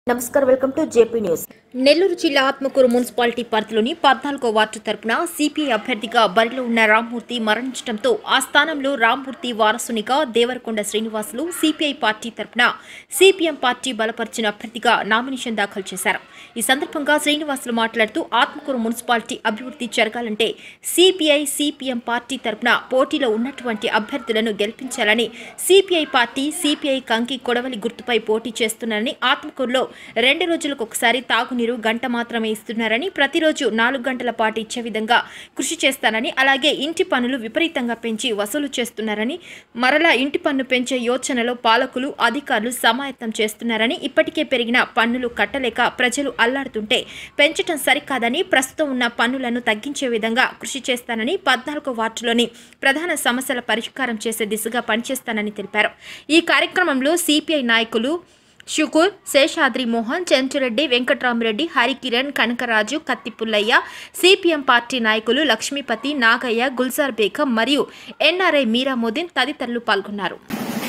నమస్కారం welcome to JP news Nellore జిల్లా Atmakur municipality పరిధిలోని పద్నాలుగో వార్డు తరపున సిపిఐ అభ్యర్థిగా బరిలో ఉన్న రామ్మూర్తి మరణించడంతో ఆ స్థానంలో రామ్మూర్తి వారసునిగా దేవరకొండ శ్రీనివాసులు సిపిఐ పార్టీ తరపున సిపిఎం పార్టీ బలపరిచిన అభ్యర్థిగా నామినేషన్ దాఖలు చేశారు ఈ సందర్భంగా శ్రీనివాసులు మాట్లాడుతూ ఆత్మకూరు మున్సిపాలిటీ అభివృద్ధి జరగాలంటే సిపిఐ సిపిఎం పార్టీ తరపున పోటీలో ఉన్నటువంటి అభ్యర్థులను గెలిపించాలని సిపిఐ పార్టీ సిపిఐ కంకి కొడవలి గుర్తుపై పోటీ చేస్తున్నారని ఆత్మకూరులో రెండు రోజులకు ఒకసారి తాగునీరు గంట మాత్రమే ఇస్తున్నారని ప్రతిరోజు నాలుగు గంటల పాటు ఇచ్చే విధంగా కృషి చేస్తానని అలాగే ఇంటి పన్నులు విపరీతంగా పెంచి వసూలు చేస్తున్నారని మరలా ఇంటి పన్ను పెంచే యోచనలో పాలకులు అధికారులు సమాయత్తం చేస్తున్నారని ఇప్పటికే పెరిగిన పన్నులు కట్టలేక ప్రజలు అల్లాడుతుంటే పెంచటం సరికాదని ప్రస్తుతం ఉన్న పన్నులను తగ్గించే విధంగా కృషి చేస్తానని పద్నాలుగో వార్డులోని ప్రధాన సమస్యల పరిష్కారం చేసే దిశగా పనిచేస్తానని తెలిపారు ఈ కార్యక్రమంలో సిపిఐ నాయకులు షుకూర్ శేషాద్రి మోహన్ చెంచురెడ్డి వెంకట్రామరెడ్డి హరికిరణ్ కనకరాజు కత్తిపుల్లయ్య సిపిఎం పార్టీ నాయకులు లక్ష్మీపతి నాగయ్య గుల్జార్ బేగం మరియు ఎన్ఆర్ఐ మీరామోదీన్ తదితరులు పాల్గొన్నారు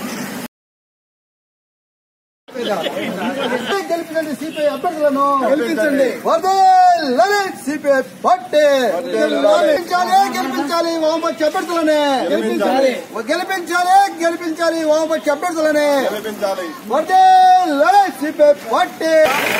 గెలిపించండి సిపిఐ అభ్యర్థులను గెలిపించండి వర్ధిల్లాలి సిపిఐ పార్టీ గెలిపించాలి గెలిపించాలి వామపక్ష అభ్యర్థులనే గెలిపించాలి గెలిపించాలి గెలిపించాలి వామపక్ష అభ్యర్థులనే గెలిపించాలి వర్ధిల్లాలి సిపిఐ పార్టీ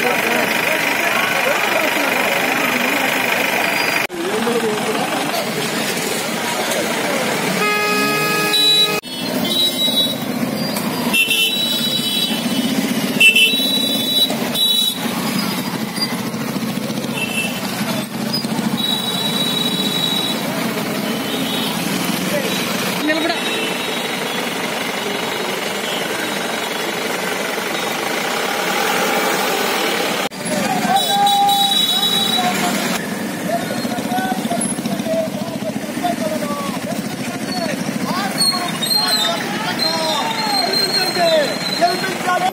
గెలిపించాలి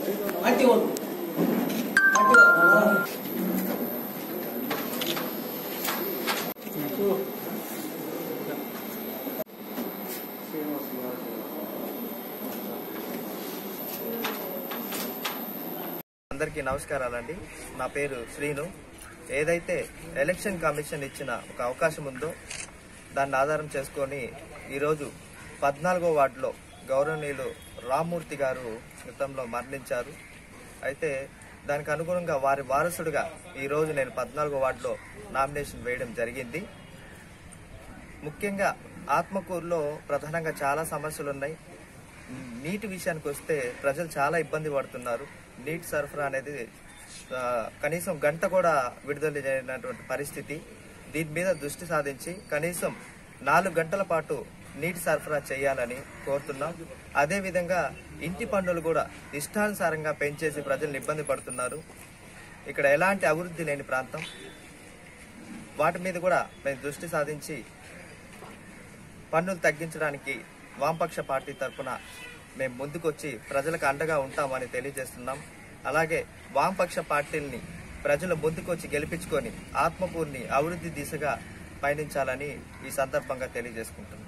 అందరికీ నమస్కారాలండి నా పేరు శ్రీను ఏదైతే ఎలక్షన్ కమిషన్ ఇచ్చిన ఒక అవకాశం ఉందో దాన్ని ఆధారం చేసుకొని ఈరోజు పద్నాలుగో వార్డులో గౌరవనీయులు రామ్మూర్తి గారు గతంలో మరణించారు అయితే దానికి అనుగుణంగా వారి వారసుడిగా ఈరోజు నేను పద్నాలుగో వార్డులో నామినేషన్ వేయడం జరిగింది ముఖ్యంగా ఆత్మకూరులో ప్రధానంగా చాలా సమస్యలు ఉన్నాయి నీటి విషయానికి వస్తే ప్రజలు చాలా ఇబ్బంది పడుతున్నారు నీటి సరఫరా అనేది ఆ, కనీసం గంట కూడా విడుదల చేయనటువంటి పరిస్థితి దీని మీద దృష్టి సాధించి కనీసం నాలుగు గంటల పాటు నీటి సరఫరా చేయాలని కోరుతున్నాం అదేవిధంగా ఇంటి పన్నులు కూడా ఇష్టానుసారంగా పెంచేసి ప్రజలను ఇబ్బంది పడుతున్నారు ఇక్కడ ఎలాంటి అభివృద్ధి లేని ప్రాంతం వాటి మీద కూడా మేము దృష్టి సాధించి పన్నులు తగ్గించడానికి వామపక్ష పార్టీ తరఫున మేము ముందుకొచ్చి ప్రజలకు అండగా ఉంటామని తెలియజేస్తున్నాం అలాగే వామపక్ష పార్టీల్ని ప్రజలు ముందుకొచ్చి గెలిపించుకొని ఆత్మకూరుని అభివృద్ధి దిశగా పయనించాలని ఈ సందర్భంగా తెలియజేసుకుంటున్నాం